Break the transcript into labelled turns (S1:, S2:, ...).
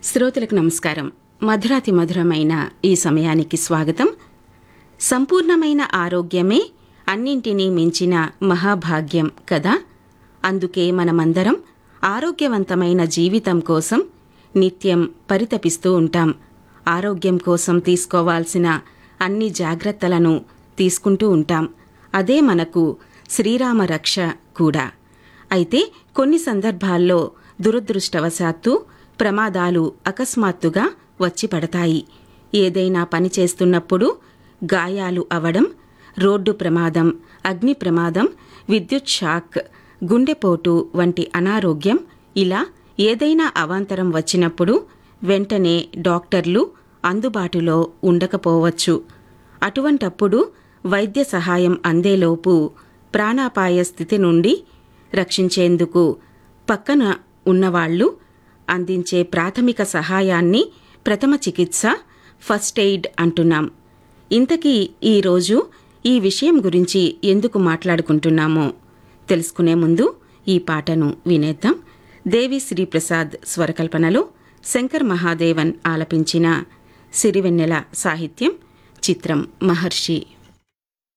S1: శ్రోతలకు నమస్కారం మధురాతి మధురమైన ఈ సమయానికి స్వాగతం సంపూర్ణమైన ఆరోగ్యమే అన్నింటినీ మించిన మహాభాగ్యం కదా అందుకే మనమందరం ఆరోగ్యవంతమైన జీవితం కోసం నిత్యం పరితపిస్తూ ఉంటాం ఆరోగ్యం కోసం తీసుకోవాల్సిన అన్ని జాగ్రత్తలను తీసుకుంటూ ఉంటాం అదే మనకు శ్రీరామ రక్ష కూడా అయితే కొన్ని సందర్భాల్లో దురదృష్టవశాత్తు ప్రమాదాలు అకస్మాత్తుగా వచ్చి పడతాయి ఏదైనా పని చేస్తున్నప్పుడు గాయాలు అవడం రోడ్డు ప్రమాదం అగ్ని ప్రమాదం విద్యుత్ షాక్ గుండెపోటు వంటి అనారోగ్యం ఇలా ఏదైనా అవాంతరం వచ్చినప్పుడు వెంటనే డాక్టర్లు అందుబాటులో ఉండకపోవచ్చు అటువంటప్పుడు వైద్య సహాయం అందేలోపు ప్రాణాపాయ స్థితి నుండి రక్షించేందుకు పక్కన ఉన్నవాళ్లు అందించే ప్రాథమిక సహాయాన్ని ప్రథమ చికిత్స ఫస్ట్ ఎయిడ్ అంటున్నాం ఇంతకీ ఈరోజు ఈ విషయం గురించి ఎందుకు మాట్లాడుకుంటున్నామో తెలుసుకునే ముందు ఈ పాటను వినేద్దాం దేవి శ్రీప్రసాద్ స్వరకల్పనలో శంకర్ మహాదేవన్ ఆలపించిన సిరివెన్నెల సాహిత్యం చిత్రం మహర్షి